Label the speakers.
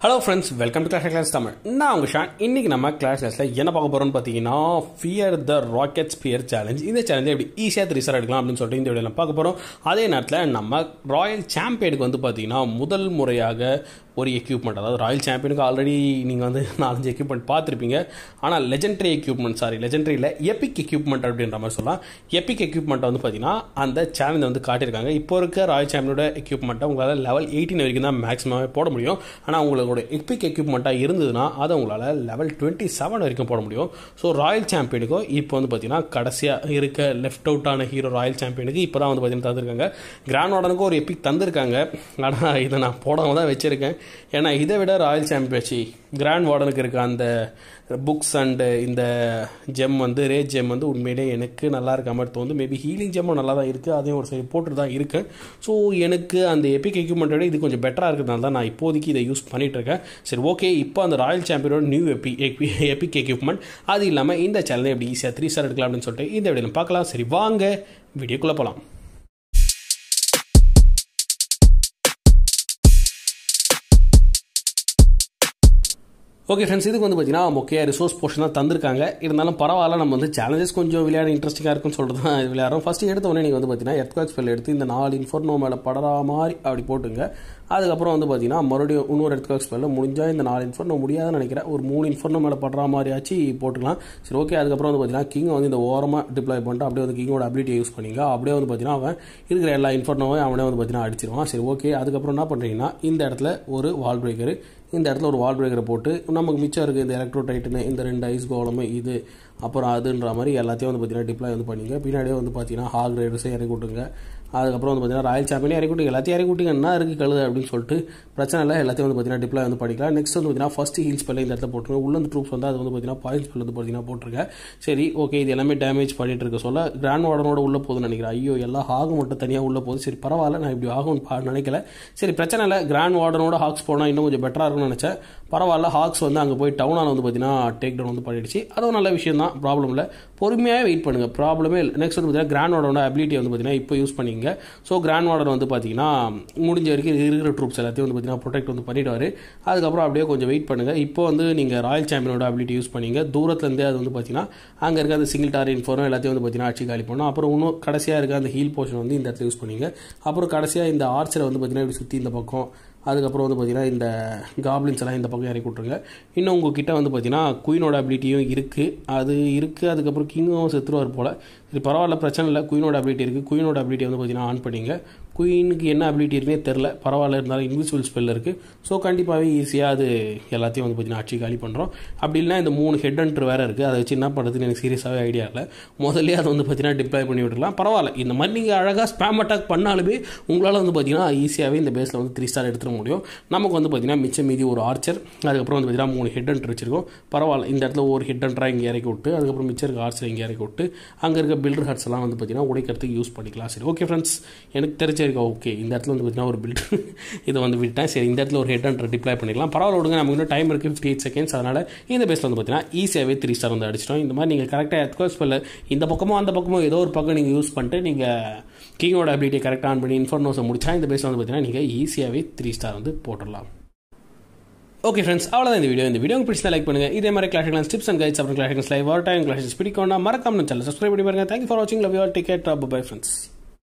Speaker 1: hello friends welcome to class class Tamil நான் உங்கள் Shawn இன்னைக்கு நம்ம கிளாஸ் கிளாஸில் என்ன பார்க்க போகிறோம்னு பார்த்தீங்கன்னா fear the rocket spear challenge இந்த சேலஞ்சை எப்படி ஈஸியாக த்ரீ ஸ்டார் எடுக்கலாம் அப்படின்னு சொல்லிட்டு இந்த வீடியோவில் பார்க்க போகிறோம் அதே நேரத்தில் நம்ம ராயல் சாம்பியனுக்கு வந்து பார்த்தீங்கன்னா முதல் முறையாக ஒரு எக்யூப்மெண்ட் அதாவது ராயல் சாம்பியனுக்கு ஆல்ரெடி நீங்கள் வந்து நாலஞ்சு எக்யூப்மெண்ட் பார்த்துருப்பீங்க ஆனால் லெஜெண்டரி எக்யூப்மெண்ட் சாரி லெஜெண்டரியில் எபிக் எக்யூப்மெண்ட் அப்படின்ற மாதிரி சொல்லலாம் எபிக் எக்யூப்மெண்ட்டை வந்து பார்த்தீங்கன்னா அந்த சேலஞ்சை வந்து காட்டியிருக்காங்க இப்போ இருக்க ராயல் சாம்பியனோட எக்யூப்மெண்ட்டை உங்களால் லெவல் எயிட்டின் வரைக்கும் தான் மேக்ஸிமமே போட முடியும் ஆனால் உங்களோட எபிக் எக்யூப்மெண்ட்டாக இருந்ததுன்னா அதை உங்களால் லெவல் டுவெண்ட்டி செவன் வரைக்கும் போட முடியும் ஸோ ராயல் சாம்பியனுக்கோ இப்போ வந்து பார்த்தீங்கன்னா கடைசியாக இருக்க லெஃப்ட் அவுட்டான ஹீரோ ராயல் சாம்பியனுக்கு இப்போ தான் வந்து பார்த்தீங்கன்னா தந்திருக்காங்க கிராண்ட் வார்டனுக்கு ஒரு எபிக் தந்திருக்காங்க ஆனால் இதை நான் போடாமல் தான் வச்சுருக்கேன் ஏன்னா இதை விட ராயல் சாம்பியன்ஷி கிராண்ட் வார்டனுக்கு இருக்க அந்த புக்ஸ் அண்டு இந்த ஜெம் வந்து ரே ஜெம் வந்து உண்மையிலே எனக்கு நல்லா இருக்க மாதிரி தோணுது மேபி ஹீலிங் ஜெம்மும் நல்லா தான் இருக்குது அதையும் ஒரு சைடு போட்டு தான் இருக்கேன் ஸோ எனக்கு அந்த எபிக் எக்யூப்மெண்ட்டோட இது கொஞ்சம் பெட்டராக இருக்கிறதுனால தான் நான் இப்போதைக்கு இதை யூஸ் பண்ணிட்டு இருக்கேன் சரி ஓகே இப்போ அந்த ராயல் சாம்பியனோட நியூ எபி எபிக் எக்யூப்மெண்ட் அது இல்லாமல் இந்த சேனலை எப்படி ஈஸியாக த்ரீ ஸ்டார் எடுக்கலாம் அப்படின்னு சொல்லிட்டு இந்த வீடியோவில் பார்க்கலாம் சரி வாங்க வீடியோக்குள்ளே போகலாம் ஓகே ஃப்ரெண்ட்ஸ் இதுக்கு வந்து பார்த்தீங்கன்னா முக்கிய ரிசோர்ஸ் போர்ஷன் தான் தந்திருக்காங்க இருந்தாலும் பரவாயில்ல நம்ம வந்து சேலஞ்சஸ் கொஞ்சம் விளையாட இன்ட்ரெஸ்டிங்காக இருக்குன்னு சொல்லிட்டு தான் இது விளையாடுறோம் ஃபஸ்ட்டு எடுத்த உடனே நீங்கள் வந்து பார்த்தீங்கன்னா எர்த்காக் ஸ்பெல் எடுத்து இந்த நாலு இன்ஃபர்னோ மேலே படரா மாதிரி அப்படி போட்டுங்க அதுக்கப்புறம் வந்து பார்த்தீங்கன்னா மறுபடியும் இன்னொரு எர்த்காக் ஸ்பெல்லில் முடிஞ்சால் இந்த நாலு இன்ஃபர்னோ முடியாதுன்னு நினைக்கிறேன் ஒரு மூணு இன்ஃபர்னோ மேலே படுற மாதிரி ஆச்சு போட்டுக்கலாம் சரி ஓகே அதுக்கப்புறம் வந்து பார்த்தீங்கன்னா கிங் வந்து இந்த ஓரமாக டிப்ளாய் பண்ணிட்டு அப்படியே வந்து கிங்கோட அபிலிட்டியை யூஸ் பண்ணிங்க அப்படியே வந்து பார்த்தீங்கன்னா அவன் இருக்கிற எல்லா இன்ஃபர்னோவையும் அவனே வந்து பார்த்தீங்கன்னா அடிச்சிருவான் சரி ஓகே அதுக்கப்புறம் என்ன பண்ணுறீங்கன்னா இந்த இடத்துல ஒரு வால் பிரேக்கர் இந்த இடத்துல ஒரு வால் பிரேக்கரை போட்டு நமக்கு மிச்சம் இருக்குது இந்த எலக்ட்ரோ டைட்டனு இந்த ரெண்டு ஐஸ் கோலமு இது அப்புறம் அதுன்ற மாதிரி எல்லாத்தையும் வந்து பார்த்தீங்கன்னா டிப்ளாய் வந்து பண்ணிங்க பின்னாடியே வந்து பார்த்தீங்கன்னா ஹாக் ரைடர்ஸை இறக்கி விட்டுங்க அதுக்கப்புறம் வந்து பார்த்தீங்கன்னா ராயல் சாம்பியனே இறக்கி விட்டுங்க எல்லாத்தையும் இறக்கி விட்டுங்க என்ன இருக்குது கழுது அப்படின்னு சொல்லிட்டு பிரச்சனை இல்லை எல்லாத்தையும் வந்து பார்த்தீங்கன்னா டிப்ளாய் வந்து படிக்கலாம் நெக்ஸ்ட் வந்து பார்த்தீங்கன்னா ஃபஸ்ட் ஹீல் ஸ்பெல்ல இந்த இடத்துல போட்டுருங்க உள்ள வந்து ட்ரூப்ஸ் வந்து அது வந்து பார்த்தீங்கன்னா பாயிண்ட் ஸ்பெல் வந்து பார்த்தீங்கன்னா போட்டிருங்க சரி ஓகே இது எல்லாமே டேமேஜ் பண்ணிட்டு இருக்க சொல்ல கிராண்ட் வார்டனோட உள்ள போகுதுன்னு நினைக்கிறேன் ஐயோ எல்லாம் ஹாக் மட்டும் தனியாக உள்ள போகுது சரி பரவாயில்ல நான் இப்படி ஆகும் நினைக்கல சரி பிரச்சனை இல்லை கிராண்ட் வார்டனோட ஹாக்ஸ் போனால் இன்னும் கொஞ்சம் பெட்டராக இருக்கும்னு நினச்சேன் பரவாயில்ல ஹாக்ஸ் வந்து அங்கே போய் டவுனால் வந்து பார்த்தீங்கன்னா டேக் டவுன் வந்து பண்ணிடுச்சு அதுவும் நல்ல விஷயம் தான் ப்ராப்ளம் இல்லை பொறுமையாக வெயிட் பண்ணுங்கள் ப்ராப்ளமே இல்லை நெக்ஸ்ட் வந்து பார்த்தீங்கன்னா கிராண்ட் வார்டனோட அபிலிட்டி வந்து பார்த்தீங்கன்னா இப்போ யூஸ் பண்ணிங்க ஸோ கிராண்ட் வார்டன் வந்து பார்த்தீங்கன்னா முடிஞ்ச வரைக்கும் இருக்கிற ட்ரூப்ஸ் எல்லாத்தையும் வந்து பார்த்தீங்கன்னா ப்ரொடெக்ட் வந்து பண்ணிடுவார் அதுக்கப்புறம் அப்படியே கொஞ்சம் வெயிட் பண்ணுங்கள் இப்போ வந்து நீங்கள் ராயல் சாம்பியனோட அபிலிட்டி யூஸ் பண்ணிங்க தூரத்துலேருந்தே அது வந்து பார்த்தீங்கன்னா அங்கே இருக்க அந்த சிங்கிள் டார் இன்ஃபோரும் எல்லாத்தையும் வந்து பார்த்தீங்கன்னா அடிச்சு காலி பண்ணணும் அப்புறம் இன்னும் கடைசியாக இருக்க அந்த ஹீல் போர்ஷன் வந்து இந்த இடத்துல யூஸ் பண்ணிங்க அப்புறம் கடைசியாக இந்த ஆர்ச்சரை வந்து பார்த்தீங்கன்னா இப்படி சுற்றி இந்த பக்கம் அதுக்கப்புறம் வந்து பார்த்தீங்கன்னா இந்த காப்ளின்ஸ் எல்லாம் இந்த பக்கம் இறக்கி விட்ருங்க இன்னும் உங்ககிட்ட வந்து பார்த்தீங்கன்னா குயினோட அபிலிட்டியும் இருக்குது அது இருக்குது அதுக்கப்புறம் கிங்கும் செத்துருவார் போல் சரி பரவாயில்ல பிரச்சனை இல்லை குயினோட அபிலிட்டி இருக்குது குயினோட அபிலிட்டி வந்து பார்த்தீங்கன்னா ஆன் பண்ணிங்க குயினுக்கு என்ன அபிலிட்டி இருக்குன்னே தெரில பரவாயில்ல இருந்தாலும் இன்விசிபிள் ஸ்பெல் இருக்குது ஸோ கண்டிப்பாகவே ஈஸியாக அது எல்லாத்தையும் வந்து பார்த்தீங்கன்னா ஆட்சி காலி பண்ணுறோம் அப்படி இல்லைனா இந்த மூணு ஹெட் அண்டர் வேறு இருக்குது அதை வச்சு என்ன பண்ணுறதுன்னு எனக்கு சீரியஸாகவே ஐடியா இல்லை முதல்ல அதை வந்து பார்த்தீங்கன்னா டிப்ளாய் பண்ணி விட்டுருலாம் பரவாயில்ல இந்த மாதிரி நீங்கள் அழகாக ஸ்பேம் அட்டாக் பண்ணாலுமே உங்களால் வந்து பார்த்தீங்கன்னா ஈஸியாகவே இந்த பேஸில் வந்து த்ரீ ஸ்டார் எடுத்துட முடியும் நமக்கு வந்து பார்த்தீங்கன்னா மிச்சம் மீதி ஒரு ஆர்ச்சர் அதுக்கப்புறம் வந்து பார்த்தீங்கன்னா மூணு ஹெட் அண்டர் வச்சிருக்கோம் பரவாயில்ல இந்த இடத்துல ஒரு ஹெட் அண்டராக இங்கே இறக்கி விட்டு அதுக்கப்புறம் மிச்சம் இருக்க ஆர்ச்சர் இங்கே இறக்கி விட்டு அங்கே இருக்க பில்டர் ஹட்ஸ் எல்லாம் வந்து பார்த்தீங்கன்னா உடைக்கிறதுக்கு யூஸ் பண்ணிக்கலாம் சரி ஓகே ஃப்ரெண்ட்ஸ் எனக்கு தெரிஞ்சிருக்க ஓகே இந்த இடத்துல வந்து பார்த்தீங்கன்னா ஒரு பில்டர் இதை வந்து விட்டேன் சரி இந்த இடத்துல ஒரு ஹெட் அண்டர் டிப்ளை பண்ணிக்கலாம் பரவாயில்ல விடுங்க நமக்கு இன்னும் டைம் இருக்குது ஃபிஃப்டி எயிட் செகண்ட்ஸ் அதனால் இந்த பேஸில் வந்து பார்த்தீங்கன்னா ஈஸியாகவே த்ரீ ஸ்டார் வந்து அடிச்சிட்டோம் இந்த மாதிரி நீங்கள் கரெக்டாக எத்கோஸ் ஸ்பெல்ல இந்த பக்கமோ அந்த பக்கமோ ஏதோ ஒரு பக்கம் நீங்கள் யூஸ் பண்ணிட்டு நீங்கள் கிங்கோட அபிலிட்டியை கரெக்டாக ஆன் பண்ணி இன்ஃபர்மேஷன் முடிச்சா இந்த பேஸில் வந்து பார்த்தீங்கன்னா நீங்கள் ஈஸியாகவே த்ரீ ஸ்டார் வந்து போட்டுடலாம் ஓகே ஃப்ரெண்ட்ஸ் அவ்வளோதான் இந்த வீடியோ இந்த வீடியோ பிடிச்சா லைக் பண்ணுங்க இதே மாதிரி clash class tips and guides அப்புறம் clash live or time clashes பிடிக்கணும் மறக்காம சேனல் சப்ஸ்கிரைப் பண்ணி பாருங்க தேங்க்யூ ஃபார் வாட்சிங் love you all ticket bye friends